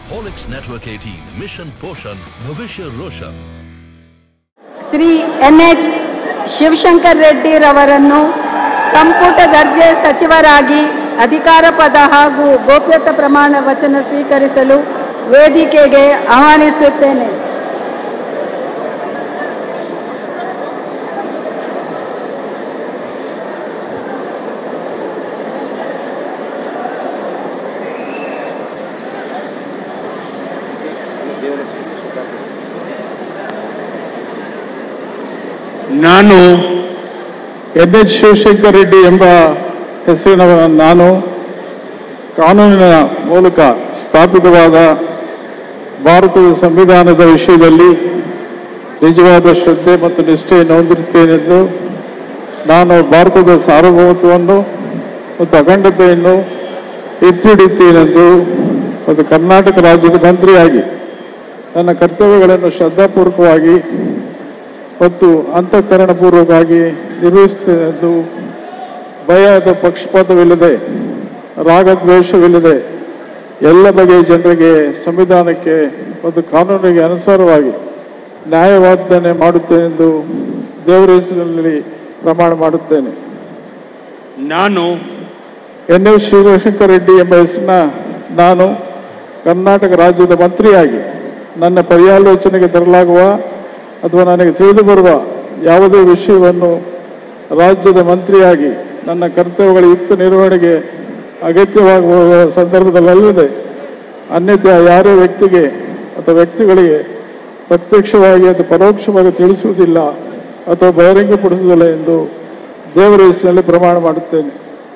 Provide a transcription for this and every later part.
Olex Network 18 Mission Poshan Bhavishya Roshan Shri N H Shivashankar Reddy ರವರನ್ನು ಸಂಪುಟ ದರ್ಜೆ ಸಚಿವರಾಗಿ ಅಧಿಕಾರ ಪದ ಹಾಗೂ ಗೋಪ್ಯತಾ ಪ್ರಮಾಣ ವಚನ ಸ್ವೀಕರಿಸಲು ವೇದಿಕೆಗೆ ಆಹ್ವಾನಿಸುತ್ತೇನೆ ನಾನು ಎನ್ ಎಚ್ ಶಿವಶಂಕರ್ ರೆಡ್ಡಿ ಎಂಬ ಹೆಸರಿನವ ನಾನು ಕಾನೂನಿನ ಮೂಲಕ ಸ್ಥಾಪಿತವಾದ ಭಾರತದ ಸಂವಿಧಾನದ ವಿಷಯದಲ್ಲಿ ನಿಜವಾದ ಶ್ರದ್ಧೆ ಮತ್ತು ನಿಷ್ಠೆಯನ್ನು ಹೊಂದಿರುತ್ತೇನೆಂದು ನಾನು ಭಾರತದ ಸಾರ್ವಭೌಮತ್ವವನ್ನು ಮತ್ತು ಅಖಂಡತೆಯನ್ನು ಎತ್ತಿ ಹಿಡಿಯುತ್ತೇನೆಂದು ಮತ್ತು ಕರ್ನಾಟಕ ರಾಜ್ಯದ ಮಂತ್ರಿಯಾಗಿ ನನ್ನ ಕರ್ತವ್ಯಗಳನ್ನು ಶ್ರದ್ಧಾಪೂರ್ವಕವಾಗಿ ಮತ್ತು ಅಂತಃಕರಣಪೂರ್ವಕವಾಗಿ ನಿರ್ವಹಿಸುತ್ತೇನೆಂದು ಭಯ ಅಥವಾ ಪಕ್ಷಪಾತವಿಲ್ಲದೆ ರಾಗದ್ವೇಷವಿಲ್ಲದೆ ಎಲ್ಲ ಬಗೆಯ ಜನರಿಗೆ ಸಂವಿಧಾನಕ್ಕೆ ಮತ್ತು ಕಾನೂನಿಗೆ ಅನುಸಾರವಾಗಿ ನ್ಯಾಯವಾದನೆ ಮಾಡುತ್ತೇನೆಂದು ದೇವರ ಹೆಸರಿನಲ್ಲಿ ಪ್ರಮಾಣ ಮಾಡುತ್ತೇನೆ ನಾನು ಎನ್ ಎಸ್ ಶಿವಶಂಕರ್ ರೆಡ್ಡಿ ಎಂಬ ಹೆಸರಿನ ನಾನು ಕರ್ನಾಟಕ ರಾಜ್ಯದ ಮಂತ್ರಿಯಾಗಿ ನನ್ನ ಪರ್ಯಾಲೋಚನೆಗೆ ತರಲಾಗುವ ಅಥವಾ ನನಗೆ ತಿಳಿದು ಬರುವ ಯಾವುದೇ ವಿಷಯವನ್ನು ರಾಜ್ಯದ ಮಂತ್ರಿಯಾಗಿ ನನ್ನ ಕರ್ತವ್ಯಗಳ ಯುಕ್ತ ನಿರ್ವಹಣೆಗೆ ಅಗತ್ಯವಾಗುವ ಸಂದರ್ಭದಲ್ಲದೆ ಅನ್ಯಥಾ ಯಾರೇ ವ್ಯಕ್ತಿಗೆ ಅಥವಾ ವ್ಯಕ್ತಿಗಳಿಗೆ ಪ್ರತ್ಯಕ್ಷವಾಗಿ ಅಥವಾ ಪರೋಕ್ಷವಾಗಿ ತಿಳಿಸುವುದಿಲ್ಲ ಅಥವಾ ಬಹಿರಂಗಪಡಿಸುವುದಿಲ್ಲ ಎಂದು ದೇವರ ಹೆಸರಿನಲ್ಲಿ ಪ್ರಮಾಣ ಮಾಡುತ್ತೇನೆ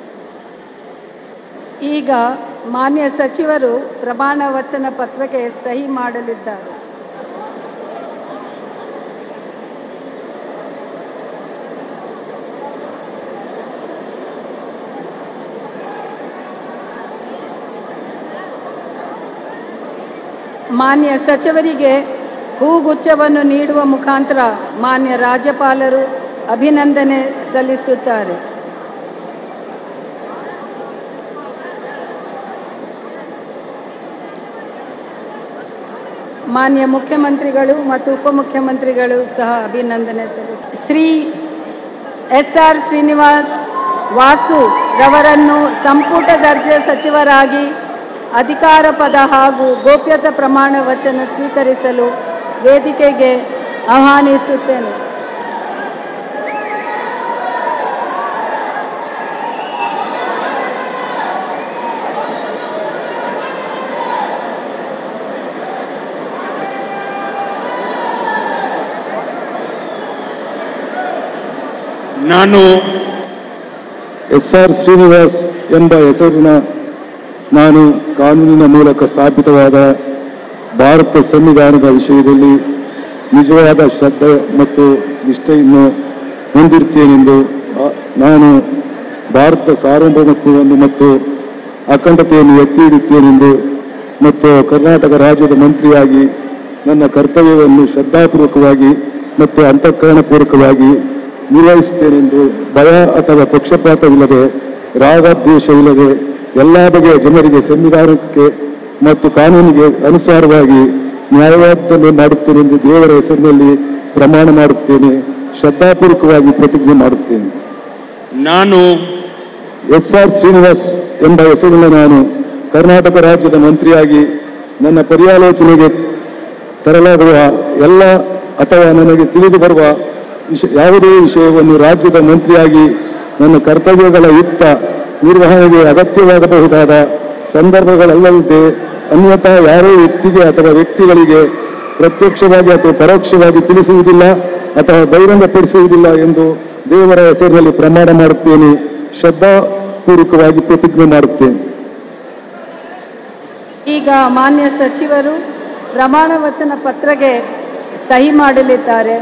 ಈಗ ಮಾನ್ಯ ಸಚಿವರು ಪ್ರಮಾಣ ವಚನ ಪತ್ರಕ್ಕೆ ಸಹಿ ಮಾಡಲಿದ್ದಾರೆ ಮಾನ್ಯ ಸಚಿವರಿಗೆ ಹೂಗುಚ್ಛವನ್ನು ನೀಡುವ ಮುಖಾಂತರ ಮಾನ್ಯ ರಾಜ್ಯಪಾಲರು ಅಭಿನಂದನೆ ಸಲ್ಲಿಸುತ್ತಾರೆ ಮಾನ್ಯ ಮುಖ್ಯಮಂತ್ರಿಗಳು ಮತ್ತು ಉಪಮುಖ್ಯಮಂತ್ರಿಗಳು ಸಹ ಅಭಿನಂದನೆ ಸಲ್ಲಿಸ ಶ್ರೀ ಎಸ್ ಆರ್ ಶ್ರೀನಿವಾಸ್ ವಾಸು ರವರನ್ನು ಸಂಪುಟ ದರ್ಜೆ ಸಚಿವರಾಗಿ ಅಧಿಕಾರ ಪದ ಹಾಗೂ ಗೋಪ್ಯತಾ ಪ್ರಮಾಣ ವಚನ ಸ್ವೀಕರಿಸಲು ವೇದಿಕೆಗೆ ಆಹ್ವಾನಿಸುತ್ತೇನೆ ನಾನು ಎಸ್ ಆರ್ ಶ್ರೀನಿವಾಸ್ ಎಂಬ ಹೆಸರಿನ ನಾನು ಕಾನೂನಿನ ಮೂಲಕ ಸ್ಥಾಪಿತವಾದ ಭಾರತ ಸಂವಿಧಾನದ ವಿಷಯದಲ್ಲಿ ನಿಜವಾದ ಶ್ರದ್ಧೆ ಮತ್ತು ನಿಷ್ಠೆಯನ್ನು ಹೊಂದಿರುತ್ತೇನೆಂದು ಆ, ನಾನು ಭಾರತ ಸಾರ್ವಭೌಮತ್ವವನ್ನು ಮತ್ತು ಅಖಂಡತೆಯನ್ನು ಎತ್ತಿ ಹಿಡಿಯುತ್ತೇನೆಂದು ಮತ್ತು ಕರ್ನಾಟಕ ರಾಜ್ಯದ ಮಂತ್ರಿಯಾಗಿ ನನ್ನ ಕರ್ತವ್ಯವನ್ನು ಶ್ರದ್ಧಾಪೂರ್ವಕವಾಗಿ ಮತ್ತು ಅಂತಃಕರಣಪೂರ್ವಕವಾಗಿ ನಿರ್ವಹಿಸುತ್ತೇನೆಂದು ಭಯ ಅಥವಾ ಪಕ್ಷಪಾತವಿಲ್ಲದೆ ರಾಗದ್ವೇಷವಿಲ್ಲದೆ ಎಲ್ಲ ಬಗೆಯ ಜನರಿಗೆ ಸಂವಿಧಾನಕ್ಕೆ ಮತ್ತು ಕಾನೂನಿಗೆ ಅನುಸಾರವಾಗಿ ನ್ಯಾಯವಾದನೆ ಮಾಡುತ್ತೇನೆಂದು ದೇವರ ಹೆಸರಿನಲ್ಲಿ ಪ್ರಮಾಣ ಮಾಡುತ್ತೇನೆ ಶ್ರದ್ಧಾಪೂರ್ವಕವಾಗಿ ಪ್ರತಿಜ್ಞೆ ಮಾಡುತ್ತೇನೆ ನಾನು ಎಸ್ ಆರ್ ಶ್ರೀನಿವಾಸ್ ಎಂಬ ಹೆಸರಿನ ನಾನು ಕರ್ನಾಟಕ ರಾಜ್ಯದ ಮಂತ್ರಿಯಾಗಿ ನನ್ನ ಪರ್ಯಾಲೋಚನೆಗೆ ತರಲಾಗುವ ಎಲ್ಲ ಅಥವಾ ನನಗೆ ತಿಳಿದು ಬರುವ ವಿಷ- ಯಾವುದೇ ವಿಷಯವನ್ನು ರಾಜ್ಯದ ಮಂತ್ರಿಯಾಗಿ ನನ್ನ ಕರ್ತವ್ಯಗಳ ಯುಕ್ತ ನಿರ್ವಹಣೆಗೆ ಅಗತ್ಯವಾಗಬಹುದಾದ ಸಂದರ್ಭಗಳಲ್ಲದೆ ಅನ್ಯಥಾ ಯಾರೋ ವ್ಯಕ್ತಿಗೆ ಅಥವಾ ವ್ಯಕ್ತಿಗಳಿಗೆ ಪ್ರತ್ಯಕ್ಷವಾಗಿ ಅಥವಾ ಪರೋಕ್ಷವಾಗಿ ತಿಳಿಸುವುದಿಲ್ಲ ಅಥವಾ ಬಹಿರಂಗಪಡಿಸುವುದಿಲ್ಲ ಎಂದು ದೇವರ ಹೆಸರಿನಲ್ಲಿ ಪ್ರಮಾಣ ಮಾಡುತ್ತೇನೆ ಶ್ರದ್ಧಾಪೂರ್ವಕವಾಗಿ ಪ್ರತಿಜ್ಞೆ ಮಾಡುತ್ತೇನೆ ಈಗ ಮಾನ್ಯ ಸಚಿವರು ಪ್ರಮಾಣ ವಚನ ಪತ್ರಗೆ ಸಹಿ ಮಾಡಲಿದ್ದಾರೆ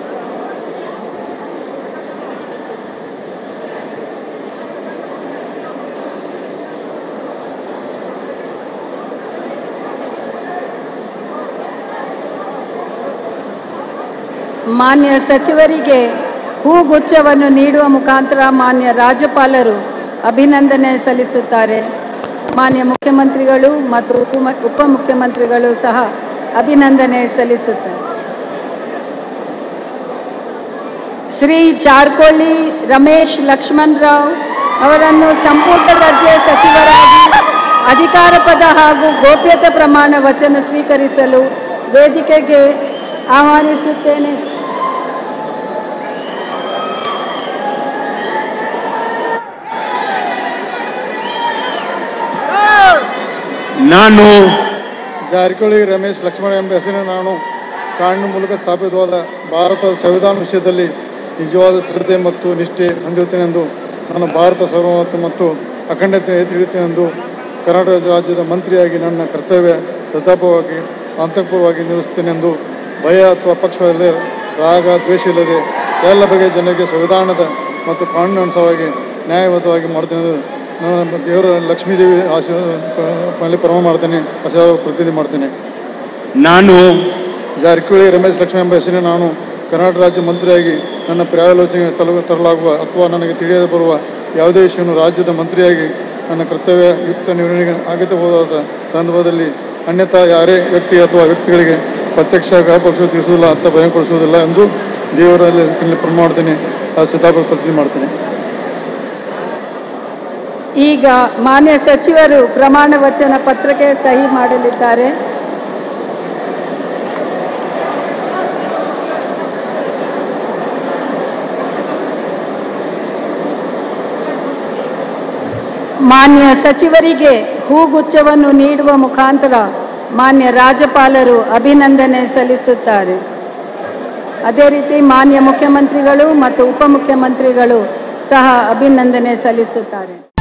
ಮಾನ್ಯ ಸಚಿವರಿಗೆ ಹೂಗುಚ್ಛವನ್ನು ನೀಡುವ ಮುಖಾಂತರ ಮಾನ್ಯ ರಾಜ್ಯಪಾಲರು ಅಭಿನಂದನೆ ಸಲ್ಲಿಸುತ್ತಾರೆ ಮಾನ್ಯ ಮುಖ್ಯಮಂತ್ರಿಗಳು ಮತ್ತು ಉಪ ಉಪಮುಖ್ಯಮಂತ್ರಿಗಳು ಸಹ ಅಭಿನಂದನೆ ಸಲ್ಲಿಸುತ್ತಾರೆ ಶ್ರೀ ಜಾರಕೊಳ್ಳಿ ರಮೇಶ್ ಲಕ್ಷ್ಮಣ್ ರಾವ್ ಅವರನ್ನು ಸಂಪುಟ ದರ್ಜೆ ಸಚಿವರಾಗಿ ಅಧಿಕಾರ ಪದ ಹಾಗೂ ಗೋಪ್ಯತೆ ಪ್ರಮಾಣ ವಚನ ಸ್ವೀಕರಿಸಲು ವೇದಿಕೆಗೆ ಆಹ್ವಾನಿಸುತ್ತೇನೆ ನಾನು ಜಾರಕಿಹೊಳಿ ರಮೇಶ್ ಲಕ್ಷ್ಮಣ ಎಂಬ ಹೆಸರಿನ ನಾನು ಕಾನೂನು ಮೂಲಕ ಸ್ಥಾಪಿತವಾದ ಭಾರತದ ಸಂವಿಧಾನ ವಿಷಯದಲ್ಲಿ ನಿಜವಾದ ಶ್ರದ್ಧೆ ಮತ್ತು ನಿಷ್ಠೆ ಹೊಂದಿರುತ್ತೇನೆಂದು ನಾನು ಭಾರತ ಸಾರ್ವಭೌಮತ್ವ ಮತ್ತು ಅಖಂಡತೆ ತಿಳಿಯುತ್ತೇನೆಂದು ಕರ್ನಾಟಕ ರಾಜ್ಯದ ಮಂತ್ರಿಯಾಗಿ ನನ್ನ ಕರ್ತವ್ಯ ಶ್ರದ್ಧಾಪೂರ್ವವಾಗಿ ಅಂತಃಪೂರ್ವವಾಗಿ ನಿರ್ವಹಿಸುತ್ತೇನೆಂದು ಭಯ ಅಥವಾ ಪಕ್ಷವಿಲ್ಲದೆ ರಾಗ ದ್ವೇಷ ಇಲ್ಲದೆ ಎಲ್ಲ ಬಗೆಯ ಜನರಿಗೆ ಸಂವಿಧಾನದ ಮತ್ತು ಕಾನೂನಿನನುಸಾರವಾಗಿ ನ್ಯಾಯಬದ್ಧವಾಗಿ ಮಾಡ್ತೇನೆ ನಾನು ದೇವರ ಲಕ್ಷ್ಮೀದೇವಿ ಆಶೀರ್ವಾದ ಪ್ರಮಾಣ ಮಾಡ್ತೇನೆ ಆಶೀರ್ವಾದ ಪ್ರತಿನಿಧಿ ಮಾಡ್ತೇನೆ ನಾನು ಜಾರಕಿಹೊಳಿ ರಮೇಶ್ ಲಕ್ಷ್ಮಣ ಎಂಬ ಹೆಸರಿನ ನಾನು ಕರ್ನಾಟಕ ರಾಜ್ಯ ಮಂತ್ರಿಯಾಗಿ ನನ್ನ ಪರ್ಯಾಲೋಚನೆಗೆ ತಲ ತರಲಾಗುವ ಅಥವಾ ನನಗೆ ತಿಳಿಯದೆ ಬರುವ ಯಾವುದೇ ವಿಷಯವನ್ನು ರಾಜ್ಯದ ಮಂತ್ರಿಯಾಗಿ ನನ್ನ ಕರ್ತವ್ಯ ಯುಕ್ತ ನಿರ್ವಹಣೆಗೆ ಅಗತ್ಯಬಹುದಾದ ಸಂದರ್ಭದಲ್ಲಿ ಅನ್ಯಥಾ ಯಾರೇ ವ್ಯಕ್ತಿ ಅಥವಾ ವ್ಯಕ್ತಿಗಳಿಗೆ ಪ್ರತ್ಯಕ್ಷ ಪಕ್ಷ ತಿಳಿಸುವುದಿಲ್ಲ ಅಥವಾ ಭಯಪಡಿಸುವುದಿಲ್ಲ ಎಂದು ದೇವರಲ್ಲಿ ಹೆಸರಿನಲ್ಲಿ ಪ್ರಮಾಣ ಮಾಡ್ತೇನೆ ಆ ಸಿದ್ಧಾಪುರ ಪ್ರತಿನಿಧಿ ಮಾಡ್ತೇನೆ ಈಗ ಮಾನ್ಯ ಸಚಿವರು ಪ್ರಮಾಣ ವಚನ ಪತ್ರಕ್ಕೆ ಸಹಿ ಮಾಡಲಿದ್ದಾರೆ ಮಾನ್ಯ ಸಚಿವರಿಗೆ ಹೂಗುಚ್ಛವನ್ನು ನೀಡುವ ಮುಖಾಂತರ ಮಾನ್ಯ ರಾಜ್ಯಪಾಲರು ಅಭಿನಂದನೆ ಸಲ್ಲಿಸುತ್ತಾರೆ ಅದೇ ರೀತಿ ಮಾನ್ಯ ಮುಖ್ಯಮಂತ್ರಿಗಳು ಮತ್ತು ಉಪಮುಖ್ಯಮಂತ್ರಿಗಳು ಸಹ ಅಭಿನಂದನೆ ಸಲ್ಲಿಸುತ್ತಾರೆ